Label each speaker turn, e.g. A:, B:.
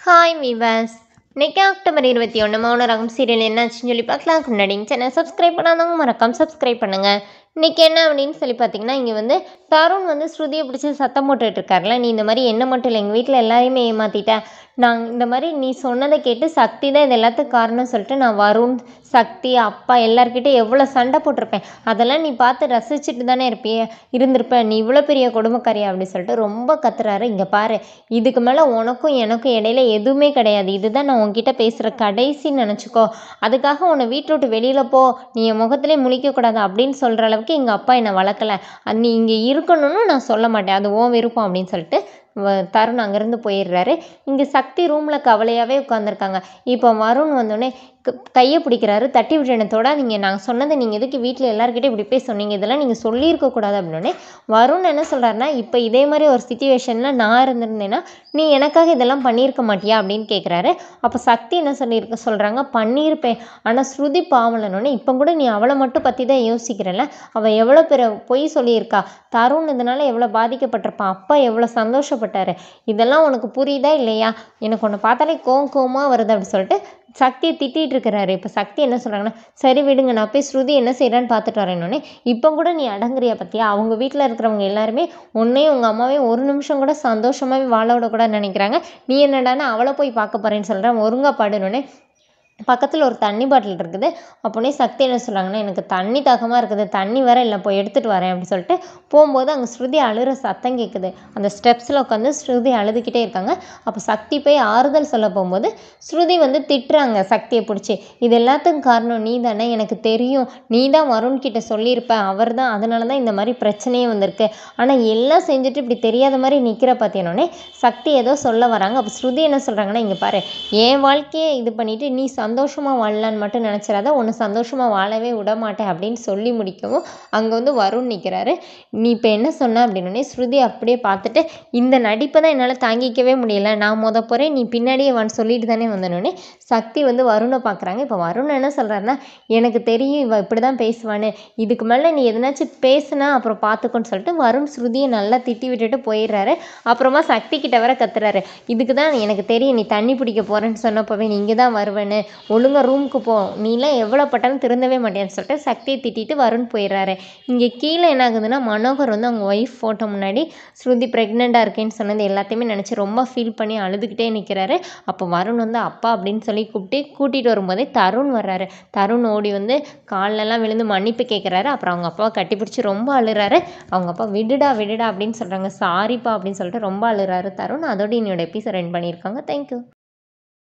A: hi viewers இன்னைக்கு October இருபத்தி ஒன்று மௌன ரகம் சீரியல் என்னாச்சுன்னு சொல்லி பார்க்கலாம் முன்னாடி சேனல் சப்ஸ்கிரைப் பண்ணாதவங்க மறக்காம சப்ஸ்கிரைப் பண்ணுங்கள் இன்னைக்கு என்ன அப்படின்னு சொல்லி பார்த்தீங்கன்னா இங்கே வந்து தருண் வந்து ஸ்ருதியை பிடிச்சி சத்தம் போட்டுட்டு இருக்காருல நீ இந்த மாதிரி என்ன மட்டும் இல்லை எங்கள் வீட்டில் எல்லாரையுமே ஏமாற்றிட்ட நான் இந்த மாதிரி நீ சொன்னதை கேட்டு சக்தி தான் இது எல்லாத்துக்கும் காரணம் சொல்லிட்டு நான் வருண் சக்தி அப்பா எல்லார்கிட்ட எவ்வளோ சண்டை போட்டிருப்பேன் அதெல்லாம் நீ பார்த்து ரசிச்சுட்டு தானே இருப்பிய இருந்திருப்ப நீ இவ்வளோ பெரிய கொடுமைக்காரியா அப்படின்னு சொல்லிட்டு ரொம்ப கத்துறாரு இங்கே பாரு இதுக்கு மேலே உனக்கும் எனக்கும் இடையில எதுவுமே கிடையாது இதுதான் நான் உன்கிட்ட பேசுகிற கடைசின்னு நினச்சிக்கோ அதுக்காக உன்னை வீட்டை விட்டு வெளியில் போ நீ என் முகத்திலே முழிக்கக்கூடாது அப்படின்னு சொல்கிற அளவுக்கு எங்கள் அப்பா என்னை வளர்க்கலை அது நீ இங்கே இருக்கணும்னு நான் சொல்ல மாட்டேன் அது உன் விருப்பம் அப்படின்னு சொல்லிட்டு வ- தருண் அங்கேருந்து போயிடுறாரு இங்கே சக்தி ரூமில் கவலையாகவே உட்காந்துருக்காங்க இப்போ வருண் வந்தோடனே க- கையை பிடிக்கிறாரு தட்டி விட்டு தொடாதீங்க நான் சொன்னதை நீங்கள் எதுக்கு வீட்டில் எல்லாருக்கிட்டையும் இப்படி போய் சொன்னீங்க இதெல்லாம் நீங்கள் சொல்லியிருக்க கூடாது அப்படின்னே வருண் என்ன சொல்கிறாருன்னா இப்போ இதே மாதிரி ஒரு சுச்சுவேஷனில் நான் இருந்திருந்தேன்னா நீ எனக்காக இதெல்லாம் பண்ணியிருக்க மாட்டியா அப்படின்னு கேட்குறாரு அப்போ சக்தி என்ன சொல்லியிருக்க சொல்கிறாங்க பண்ணியிருப்பேன் ஆனால் ஸ்ருதி பாவலனோடனே இப்போ கூட நீ அவளை மட்டும் பற்றி தான் யோசிக்கிறல்ல அவள் எவ்வளோ பெரிய பொய் சொல்லியிருக்கா தருண் இதனால எவ்வளோ பாதிக்கப்பட்டிருப்பான் அப்பா எவ்வளோ சந்தோஷப்பட்டாரு இதெல்லாம் உனக்கு புரியுதா இல்லையா எனக்கு உன்னை பார்த்தாலே கோவம் கோவமாக வருது அப்படின்னு சொல்லிட்டு சக்தியை திட்டிகிட்டு இருக்கிறாரு இப்போ சக்தி என்ன சொல்கிறாங்கன்னா சரி விடுங்க நான் போய் ஸ்ருதி என்ன செய்கிறான்னு பார்த்துட்டு வரேன்னொன்னே இப்போ கூட நீ அடங்குறியா பத்தியா அவங்க வீட்டில் இருக்கிறவங்க எல்லாருமே உன்னையும் உங்கள் அம்மாவையும் ஒரு நிமிஷம் கூட சந்தோஷமாகவே வாழ விடக்கூடாதுன்னு நினைக்கிறாங்க நீ என்னடான்னா அவளை போய் பார்க்க போகிறேன்னு சொல்கிறேன் ஒருங்கா பாடுனோடனே பக்கத்தில் ஒரு தண்ணி பாட்டில் இருக்குது அப்போனே சக்தி என்ன சொல்கிறாங்கன்னா எனக்கு தண்ணி தாகமாக இருக்குது தண்ணி வேற இல்லை போய் எடுத்துகிட்டு வரேன் அப்படின்னு சொல்லிட்டு போகும்போது அங்கே ஸ்ருதி அழுகிற சத்தம் கேட்குது அந்த ஸ்டெப்ஸில் உட்காந்து ஸ்ருதி அழுதுகிட்டே இருக்காங்க அப்போ சக்தி போய் ஆறுதல் சொல்ல போகும்போது ஸ்ருதி வந்து திட்டுறாங்க சக்தியை பிடிச்சி இது எல்லாத்துக்கும் காரணம் நீ தானே எனக்கு தெரியும் நீ தான் வருண் கிட்ட சொல்லியிருப்ப அவர் தான் அதனால தான் இந்த மாதிரி பிரச்சனையே வந்திருக்கு ஆனால் எல்லாம் செஞ்சுட்டு இப்படி தெரியாத மாதிரி நிற்கிற பார்த்தேனோடனே சக்தி ஏதோ சொல்ல வராங்க அப்போ ஸ்ருதி என்ன சொல்கிறாங்கன்னா இங்கே பாரு என் வாழ்க்கையை இது பண்ணிட்டு நீ சந்தோஷமாக வாழலான்னு மட்டும் நினச்சிடாத உன்னை சந்தோஷமாக வாழவே விட மாட்டேன் அப்படின்னு சொல்லி முடிக்கவும் அங்கே வந்து வருண் நிற்கிறாரு நீ இப்போ என்ன சொன்ன அப்படின்னே ஸ்ருதி அப்படியே பார்த்துட்டு இந்த நடிப்பை தான் என்னால் தாங்கிக்கவே முடியல நான் மொத போகிறேன் நீ பின்னாடியே வான்னு சொல்லிட்டு தானே வந்தனோடனே சக்தி வந்து வருணை பார்க்குறாங்க இப்போ வருண் என்ன சொல்கிறாருன்னா எனக்கு தெரியும் இவ இப்படி தான் பேசுவான்னு இதுக்கு மேலே நீ எதனாச்சும் பேசுனா அப்புறம் பார்த்துக்கோன்னு சொல்லிட்டு வருண் ஸ்ருதியை நல்லா திட்டி விட்டுட்டு போயிடுறாரு அப்புறமா சக்தி கிட்ட வர கத்துறாரு இதுக்கு தான் எனக்கு தெரியும் நீ தண்ணி பிடிக்க போகிறேன்னு சொன்னப்பவே நீ இங்கே தான் வருவேன்னு ஒழுங்கா ரூமுக்கு போ நீலாம் எவ்வளோ பட்டாலும் திருந்தவே மாட்டேன்னு சொல்லிட்டு சக்தியை திட்டிட்டு வருண் போயிடுறாரு இங்கே கீழே என்ன ஆகுதுன்னா மனோகர் வந்து அவங்க ஒய்ஃப் ஃபோட்டோ முன்னாடி ஸ்ருதி ப்ரெக்னெண்ட்டாக இருக்கேன்னு சொன்னது எல்லாத்தையுமே நினச்சி ரொம்ப ஃபீல் பண்ணி அழுதுகிட்டே நிற்கிறாரு அப்போ வருண் வந்து அப்பா அப்படின்னு சொல்லி கூப்பிட்டு கூட்டிகிட்டு வரும்போதே தருண் வர்றாரு தருண் ஓடி வந்து கால்லெல்லாம் விழுந்து மன்னிப்பு கேட்குறாரு அப்புறம் அவங்க அப்பாவை கட்டிப்பிடிச்சி ரொம்ப அழுறாரு அவங்க அப்பா விடுடா விடுடா அப்படின்னு சொல்கிறாங்க சாரிப்பா அப்படின்னு சொல்லிட்டு ரொம்ப அழுறாரு தருண் அதோட என்னோட எபிசோட் ரன் பண்ணியிருக்காங்க தேங்க்யூ